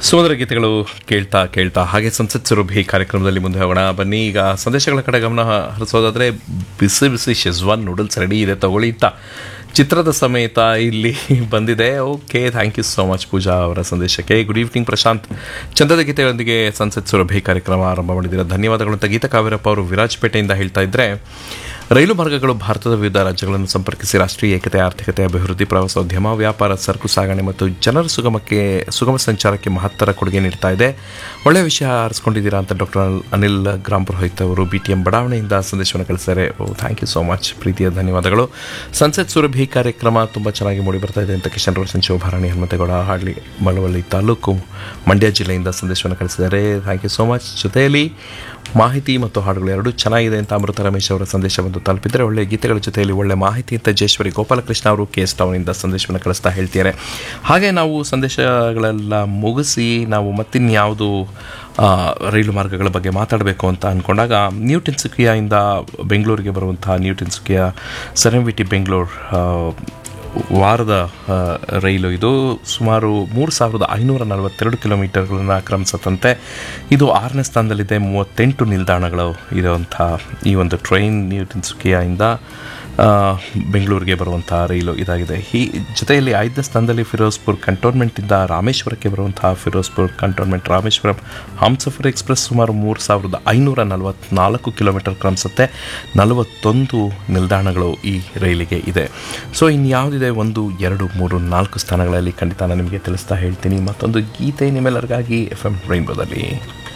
ಸುಮಧುರ ಗೀತೆಗಳು ಕೇಳ್ತಾ ಕೇಳ್ತಾ ಹಾಗೆ ಸಂಸತ್ ಸುರಭಿ ಕಾರ್ಯಕ್ರಮದಲ್ಲಿ ಮುಂದೆ ಹೋಗೋಣ ಬನ್ನಿ ಈಗ ಸಂದೇಶಗಳ ಕಡೆ ಗಮನ ಹರಿಸೋದಾದ್ರೆ ಬಿಸಿ ಬಿಸಿ ಶೆಜ್ವಾನ್ ನೂಡಲ್ಸ್ ರೆಡಿ ಇದೆ ತಗೊಳ್ಳಿ ಅಂತ ಚಿತ್ರದ ಸಮೇತ ಇಲ್ಲಿ ಬಂದಿದೆ okay thank you so much Pooja ಅವರ ಸಂದೇಶಕ್ಕೆ ಗುಡ್ ಈವ್ನಿಂಗ್ ಪ್ರಶಾಂತ್ ಚಂದದ ಗೀತೆಗಳೊಂದಿಗೆ ಸಂಸತ್ ಸುರಭಿ ಕಾರ್ಯಕ್ರಮ ಆರಂಭ ಮಾಡಿದ್ದೀರಾ ಧನ್ಯವಾದಗಳು ಅಂತ ಗೀತಾ ಕಾವೇರಪ್ಪ ಅವರು ವಿರಾಜಪೇಟೆಯಿಂದ ಹೇಳ್ತಾ ಇದ್ರೆ ರೈಲು ಮಾರ್ಗಗಳು ಭಾರತದ ವಿವಿಧ ರಾಜ್ಯಗಳನ್ನು ಸಂಪರ್ಕಿಸಿ ರಾಷ್ಟ್ರೀಯ ಏಕತೆ ಆರ್ಥಿಕತೆ ಅಭಿವೃದ್ಧಿ ಪ್ರವಾಸೋದ್ಯಮ ವ್ಯಾಪಾರ ಸರಕು ಸಾಗಣೆ ಮತ್ತು ಜನರ ಸುಗಮಕ್ಕೆ ಸುಗಮ ಸಂಚಾರಕ್ಕೆ ಮಹತ್ತರ ಕೊಡುಗೆ ನೀಡ್ತಾ ಇದೆ ಒಳ್ಳೆಯ ವಿಷಯ ಆರಿಸ್ಕೊಂಡಿದ್ದೀರಾ ಅಂತ ಡಾಕ್ಟರ್ ಅನಿಲ್ ಗ್ರಾಮ್ ಪುರೋಹಿತ್ ಅವರು ಬಿ ಟಿ ಎಂ ಬಡಾವಣೆಯಿಂದ ಸಂದೇಶವನ್ನು ಕಳಿಸ್ತಾರೆ oh thank you so much ಪ್ರೀತಿಯ ಧನ್ಯವಾದಗಳು ಸಂಸತ್ ಸುರಭಿ ಕಾರ್ಯಕ್ರಮ ತುಂಬ ಚೆನ್ನಾಗಿ ಮೂಡಿ ಬರ್ತಾ ಇದೆ ಅಂತ ಕಿಶನ್ ರೋಷನ್ ಶಿವಭಾರಣಿ ಹನುಮಂತೇಗೌಡ ಹಾಡ್ಲಿ ಮಳವಳ್ಳಿ ತಾಲೂಕು ಮಂಡ್ಯ ಜಿಲ್ಲೆಯಿಂದ ಸಂದೇಶವನ್ನು ಕಳಿಸಿದ್ದಾರೆ ಥ್ಯಾಂಕ್ ಯು ಸೋ ಮಚ್ ಜೊತೆಯಲ್ಲಿ ಮಾಹಿತಿ ಮತ್ತು ಹಾಡುಗಳು ಎರಡೂ ಚೆನ್ನಾಗಿದೆ ಅಂತ ಅಮೃತ ರಮೇಶ್ ಅವರ ಸಂದೇಶ ಬಂದು ತಲುಪಿದರೆ ಒಳ್ಳೆಯ ಗೀತೆಗಳ ಜೊತೆಯಲ್ಲಿ ಒಳ್ಳೆ ಮಾಹಿತಿ ಅಂತ ಜೇಶ್ವರಿ ಗೋಪಾಲಕೃಷ್ಣ ಅವರು ಕೆ ಎಸ್ ಟೌನಿಂದ ಸಂದೇಶವನ್ನು ಕಳಿಸ್ತಾ ಹೇಳ್ತಿದ್ದಾರೆ ಹಾಗೆ ನಾವು ಸಂದೇಶಗಳೆಲ್ಲ ಮುಗಿಸಿ ನಾವು ಮತ್ತಿನ್ಯಾವುದು ಆ, ರೈಲು ಮಾರ್ಗಗಳ ಬಗ್ಗೆ ಮಾತಾಡಬೇಕು ಅಂತ ಅಂದ್ಕೊಂಡಾಗ ನ್ಯೂ ಟಿನ್ಸುಕಿಯಾಯಿಂದ ಬೆಂಗಳೂರಿಗೆ ಬರುವಂತಹ ನ್ಯೂ ಟಿನ್ಸುಕಿಯಾ ಸೆರೆಂವಿಟಿ ಬೆಂಗಳೂರು ಆ, ವಾರದ ಆ, ರೈಲು ಇದು ಸುಮಾರು ಮೂರು ಸಾವಿರದ ಐನೂರ ನಲವತ್ತೆರಡು ಕಿಲೋಮೀಟರ್ಗಳನ್ನು ಆಕ್ರಮಿಸುತ್ತಂತೆ ಇದು ಆರನೇ ಸ್ಥಾನದಲ್ಲಿದೆ ಮೂವತ್ತೆಂಟು ನಿಲ್ದಾಣಗಳು ಇರುವಂಥ ಈ ಒಂದು ಟ್ರೈನ್ ನ್ಯೂ ತಿನ್ಸುಕಿಯಾಯಿಂದ ಆ, ಬೆಂಗಳೂರಿಗೆ ಬರುವಂಥ ರೈಲು ಇದಾಗಿದೆ ಈ ಜೊತೆಯಲ್ಲಿ ಐದನೇ ಸ್ಥಾನದಲ್ಲಿ ಫಿರೋಜ್ಪುರ್ ಕಂಟೋನ್ಮೆಂಟಿಂದ ರಾಮೇಶ್ವರಕ್ಕೆ ಬರುವಂತಹ ಫಿರೋಜ್ಪುರ್ ಕಂಟೋನ್ಮೆಂಟ್ ರಾಮೇಶ್ವರಂ ಹಮ್ಸಫರ್ ಎಕ್ಸ್ಪ್ರೆಸ್ ಸುಮಾರು ಮೂರು ಸಾವಿರದ ಐನೂರ ನಲವತ್ನಾಲ್ಕು ಕಿಲೋಮೀಟರ್ ಕ್ರಮಿಸುತ್ತೆ ನಲವತ್ತೊಂದು ನಿಲ್ದಾಣಗಳು ಈ ರೈಲಿಗೆ ಇದೆ ಸೊ ಇನ್ಯಾವುದಿದೆ ಒಂದು ಎರಡು ಮೂರು ನಾಲ್ಕು ಸ್ಥಾನಗಳಲ್ಲಿ ಖಂಡಿತ ನಾನು ನಿಮಗೆ ತಿಳಿಸ್ತಾ ಹೇಳ್ತೀನಿ ಮತ್ತೊಂದು ಗೀತೆ ನಿಮ್ಮೆಲ್ಲರಿಗಾಗಿ ಎಫ್ ಎಂ ರೈನ್ಬೋದಲ್ಲಿ